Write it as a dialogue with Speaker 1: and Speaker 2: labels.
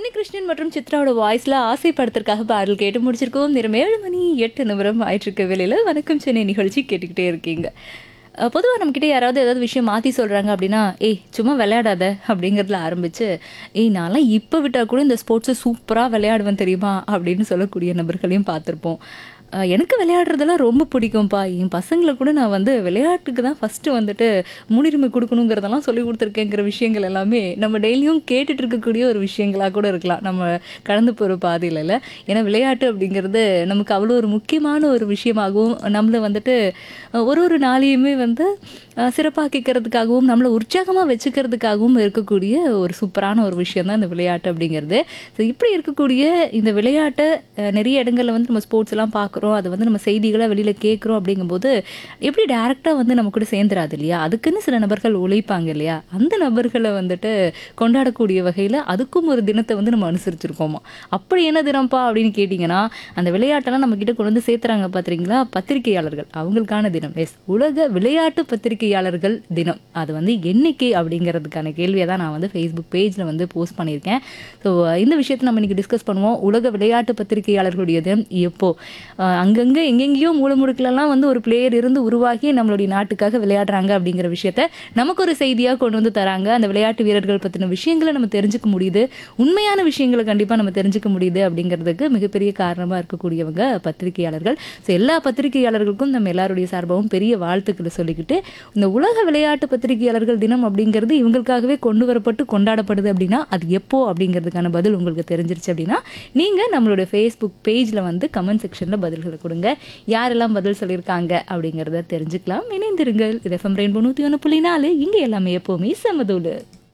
Speaker 1: உன்னிகிருஷ்ணன் மற்றும் சித்ராவோட வாய்ஸ்ல ஆசை படத்திற்காக பாடல் கேட்டு முடிச்சிருக்கோம் நேரம் ஏழு மணி எட்டு நிமிடம் ஆயிட்டு இருக்க வேலையில வணக்கம் சென்னை நிகழ்ச்சி கேட்டுக்கிட்டே இருக்கீங்க பொதுவாக நம்மக்கிட்ட யாராவது ஏதாவது விஷயம் மாற்றி சொல்கிறாங்க அப்படின்னா ஏய் சும்மா விளையாடாத அப்படிங்கிறதுல ஆரம்பித்து ஏய் நான்லாம் இப்போ விட்டால் கூட இந்த ஸ்போர்ட்ஸை சூப்பராக விளையாடுவேன் தெரியுமா அப்படின்னு சொல்லக்கூடிய நபர்களையும் பார்த்துருப்போம் அஹ் எனக்கு விளையாடுறதெல்லாம் ரொம்ப பிடிக்கும்ப்பா என் பசங்களை கூட நான் வந்து விளையாட்டுக்கு தான் ஃபஸ்ட்டு வந்துட்டு முன்னுரிமை கொடுக்கணுங்கிறதெல்லாம் சொல்லி கொடுத்துருக்கேங்கிற விஷயங்கள் எல்லாமே நம்ம டெய்லியும் கேட்டுட்டு இருக்கக்கூடிய ஒரு விஷயங்களாக கூட இருக்கலாம் நம்ம கடந்து போகிற பாதையில் இல்லை ஏன்னா விளையாட்டு அப்படிங்கிறது நமக்கு அவ்வளோ ஒரு முக்கியமான ஒரு விஷயமாகவும் நம்மளை வந்துட்டு அஹ், ஒரு ஒரு நாளையுமே வந்து அஹ், சிறப்பாக்கிக்கிறதுக்காகவும் நம்மளை உற்சாகமாக வச்சுக்கிறதுக்காகவும் இருக்கக்கூடிய ஒரு சூப்பரான ஒரு விஷயம் தான் இந்த விளையாட்டு அப்படிங்கிறது ஸோ இப்படி இருக்கக்கூடிய இந்த விளையாட்டை அஹ், நிறைய இடங்களில் வந்து நம்ம ஸ்போர்ட்ஸ் எல்லாம் பார்க்குறோம் அதை வந்து நம்ம செய்திகளாக வெளியில் கேட்குறோம் அப்படிங்கும்போது எப்படி டேரெக்டாக வந்து நம்ம கூட சேர்ந்துராது இல்லையா அதுக்குன்னு சில நபர்கள் உழைப்பாங்க இல்லையா அந்த நபர்களை வந்துட்டு கொண்டாடக்கூடிய வகையில் அதுக்கும் ஒரு தினத்தை வந்து நம்ம அனுசரிச்சிருக்கோமா அப்படி என்ன தினம்ப்பா அப்படின்னு கேட்டிங்கன்னா அந்த விளையாட்டெல்லாம் நம்ம கிட்ட கொண்டு வந்து சேர்த்துறாங்க பார்த்துறீங்களா பத்திரிகையாளர்கள் அவங்களுக்கான தினம் எஸ் உலக விளையாட்டு பத்திரிகையாளர்கள் தினம் அது வந்து என்னைக்கு அப்படிங்கிறதுக்கான கேள்வியை தான் நான் வந்து ஃபேஸ்புக் பேஜில் வந்து போஸ்ட் பண்ணியிருக்கேன் ஸோ இந்த விஷயத்தை நம்ம இன்னைக்கு டிஸ்கஸ் பண்ணுவோம் உலக விளையாட்டு பத்திரிகையாளர்களுடைய தினம் எப்போ அஹ் அங்கங்கே எங்கெங்கேயோ மூலமுடுக்கிலலாம் வந்து ஒரு பிளேயர் இருந்து உருவாகி நம்மளுடைய நாட்டுக்காக விளையாடுறாங்க அப்படிங்கிற விஷயத்த நமக்கு ஒரு செய்தியாக கொண்டு வந்து தராங்க அந்த விளையாட்டு வீரர்கள் பற்றின விஷயங்களை நம்ம தெரிஞ்சுக்க முடியுது உண்மையான விஷயங்களை கண்டிப்பாக நம்ம தெரிஞ்சுக்க முடியுது அப்படிங்கிறதுக்கு மிகப்பெரிய காரணமாக இருக்கக்கூடியவங்க பத்திரிகையாளர்கள் ஸோ எல்லா பத்திரிகையாளர்களுக்கும் நம்ம எல்லாருடைய சார்பாகவும் பெரிய வாழ்த்துக்களை சொல்லிக்கிட்டு இந்த உலக விளையாட்டு பத்திரிகையாளர்கள் தினம் அப்படிங்கிறது இவங்களுக்காகவே கொண்டு வரப்பட்டு கொண்டாடப்படுது அப்படின்னா அது எப்போ அப்படிங்கிறதுக்கான பதில் உங்களுக்கு தெரிஞ்சிருச்சு அப்படின்னா நீங்கள் நம்மளுடைய ஃபேஸ்புக் பேஜில் வந்து கமெண்ட் செக்ஷனில் பதில்களை கொடுங்க யாரெல்லாம் பதில் சொல்லியிருக்காங்க அப்படிங்கிறத தெரிஞ்சுக்கலாம் இணைந்திருங்கள் இது எஃப்எம் ரெயின்போ நூற்றி ஒன்று புள்ளி நாலு இங்கே எல்லாமே எப்போவுமே சமதூளு